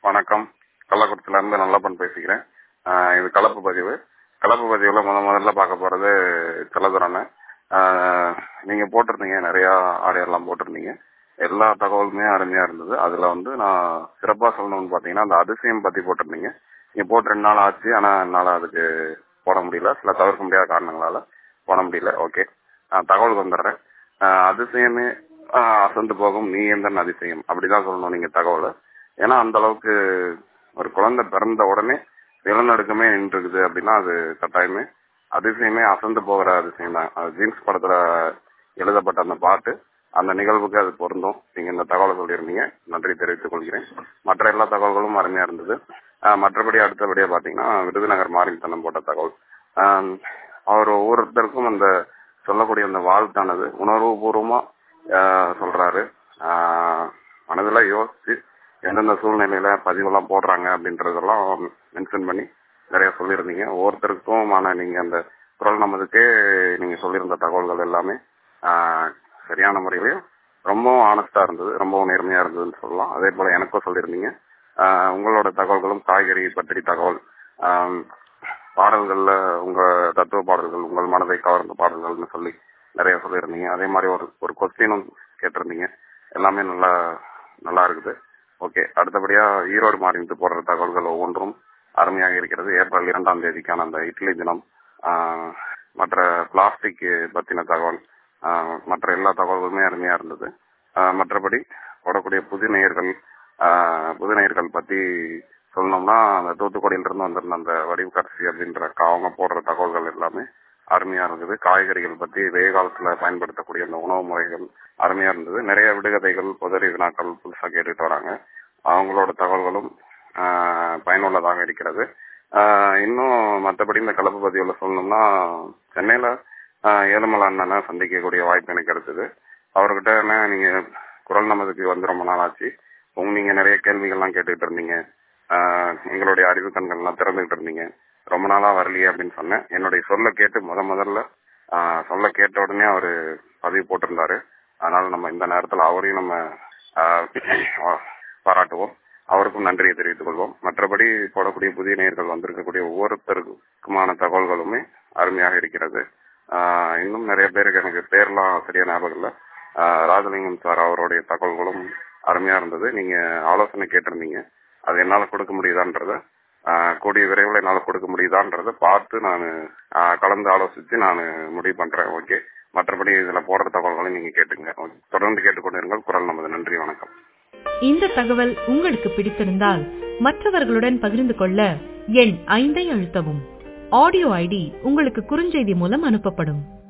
வணக்கம் கள்ளக்குறிச்சில இருந்து நல்லப்பன் பேசிக்கிறேன் ஆஹ் இது கலப்பு பதிவு கலப்பு பதிவுல முத முதல்ல பார்க்க போறது செல்லதுரான நீங்க போட்டிருந்தீங்க நிறைய ஆடியோ எல்லாம் போட்டிருந்தீங்க எல்லா தகவலுமே அருமையா இருந்தது அதுல வந்து நான் சிறப்பா சொல்லணும்னு பாத்தீங்கன்னா அந்த அதிசயம் பத்தி போட்டிருந்தீங்க நீங்க போட்டு ரெண்டு நாள் ஆச்சு ஆனா என்னால அதுக்கு போட முடியல சில தவிர்க்க முடியாத காரணங்களால போட முடியல ஓகே தகவலுக்கு வந்துடுறேன் ஆஹ் அதிசயமே ஆஹ் அசந்து போகும் நீ எந்த அதிசயம் அப்படிதான் சொல்லணும் நீங்க தகவலை ஏன்னா அந்த அளவுக்கு ஒரு குழந்தை பிறந்த உடனே நிலநடுக்கமே நின்று இருக்குது அப்படின்னா அது கட்டாயமே அதிசயமே அசந்து போகிற அதிசயம் தான் அது ஜீன்ஸ் படத்துல எழுதப்பட்ட அந்த பாட்டு அந்த நிகழ்வுக்கு அது பொருந்தும் நீங்க இந்த தகவலை சொல்லியிருந்தீங்க நன்றி தெரிவித்துக் கொள்கிறேன் மற்ற எல்லா தகவல்களும் அருமையா இருந்தது ஆஹ் மற்றபடி அடுத்தபடியா பாத்தீங்கன்னா விருதுநகர் மாரித்தனம் போட்ட தகவல் ஆஹ் அவர் ஒவ்வொருத்தருக்கும் அந்த சொல்லக்கூடிய அந்த வாழ்த்தானது உணர்வு பூர்வமா சொல்றாரு ஆஹ் மனதுல யோசிச்சு எந்தெந்த சூழ்நிலையில பதிவெல்லாம் போடுறாங்க அப்படின்றதெல்லாம் மென்ஷன் பண்ணி நிறைய சொல்லியிருந்தீங்க ஒவ்வொருத்தருக்குமான நீங்க அந்த குரல் நமதுக்கே நீங்க சொல்லியிருந்த தகவல்கள் எல்லாமே ஆஹ் சரியான முறையிலையும் ரொம்பவும் ஆனஸ்டா இருந்தது ரொம்பவும் நேர்மையா இருந்ததுன்னு சொல்லலாம் அதே போல எனக்கும் சொல்லியிருந்தீங்க ஆஹ் உங்களோட தகவல்களும் காய்கறி பற்றி தகவல் ஆஹ் பாடல்கள்ல உங்க தத்துவ பாடல்கள் உங்கள் மனதை கவர்ந்த பாடல்கள்னு சொல்லி நிறைய சொல்லியிருந்தீங்க அதே மாதிரி ஒரு ஒரு கொஸ்டினும் கேட்டிருந்தீங்க எல்லாமே நல்லா நல்லா இருக்குது ஓகே அடுத்தபடியா ஈரோடு மாறிட்டு போடுற தகவல்கள் ஒவ்வொன்றும் அருமையாக இருக்கிறது ஏப்ரல் இரண்டாம் தேதிக்கான அந்த இட்லி தினம் மற்ற பிளாஸ்டிக் பத்தின தகவல் மற்ற எல்லா தகவல்களுமே அருமையா இருந்தது மற்றபடி போடக்கூடிய புது நேயர்கள் புது நேயர்கள் பத்தி சொல்லணும்னா அந்த தூத்துக்குடியில இருந்து வந்திருந்த அந்த வடிவுக்கரசி அப்படின்ற அவங்க போடுற தகவல்கள் எல்லாமே அருமையா இருந்தது காய்கறிகள் பத்தி வெய காலத்துல பயன்படுத்தக்கூடிய அந்த உணவு முறைகள் அருமையா இருந்தது நிறைய விடுகதைகள் புதறி வினாக்கள் புதுசா கேட்டுட்டு வராங்க அவங்களோட தகவல்களும் பயனுள்ளதாக இருக்கிறது இன்னும் மற்றபடி இந்த கலப்பு பதிவுல சொல்லணும்னா சென்னையில ஏழுமலை அண்ணனை சந்திக்கக்கூடிய வாய்ப்பு எனக்கு கிடைச்சது அவர்கிட்ட என்ன நீங்க குரல் நமதுக்கு வந்து ரொம்ப நாள் ஆச்சு உங்க நீங்க நிறைய கேள்விகள்லாம் கேட்டுட்டு இருந்தீங்க எங்களுடைய அறிவு கண்கள்லாம் திறந்துகிட்டு இருந்தீங்க ரொம்ப நாளா வரலையே அப்படின்னு சொன்னேன் என்னுடைய சொல்ல கேட்டு முத முதல்ல சொல்ல கேட்ட உடனே அவரு பதிவு போட்டிருந்தாரு அதனால நம்ம இந்த நேரத்துல அவரையும் நம்ம பாராட்டுவோம் அவருக்கும் நன்றியை தெரிவித்துக் கொள்வோம் மற்றபடி போடக்கூடிய புதிய நேர்கள் வந்திருக்கக்கூடிய ஒவ்வொருத்தருக்குமான தகவல்களுமே அருமையாக இருக்கிறது இன்னும் நிறைய பேருக்கு எனக்கு பேர்லாம் சரியா ஞாபகம் இல்ல ராஜலிங்கம் சார் அவருடைய தகவல்களும் அருமையா இருந்தது நீங்க ஆலோசனை கேட்டிருந்தீங்க அது என்னால கொடுக்க முடியுதான்றத கூடிய விரைவில் என்னால கொடுக்க முடியுதான்றத பார்த்து நான் கலந்து ஆலோசிச்சு நான் முடிவு பண்றேன் ஓகே மற்றபடி இதுல போடுற தகவல்களை நீங்க கேட்டுங்க தொடர்ந்து கேட்டுக்கொண்டிருங்கள் குரல் நமது நன்றி வணக்கம் இந்த தகவல் உங்களுக்கு பிடித்திருந்தால் மற்றவர்களுடன் பகிர்ந்து கொள்ள எண் ஐந்தை அழுத்தவும் ஆடியோ ஐடி உங்களுக்கு குறுஞ்செய்தி மூலம் அனுப்பப்படும்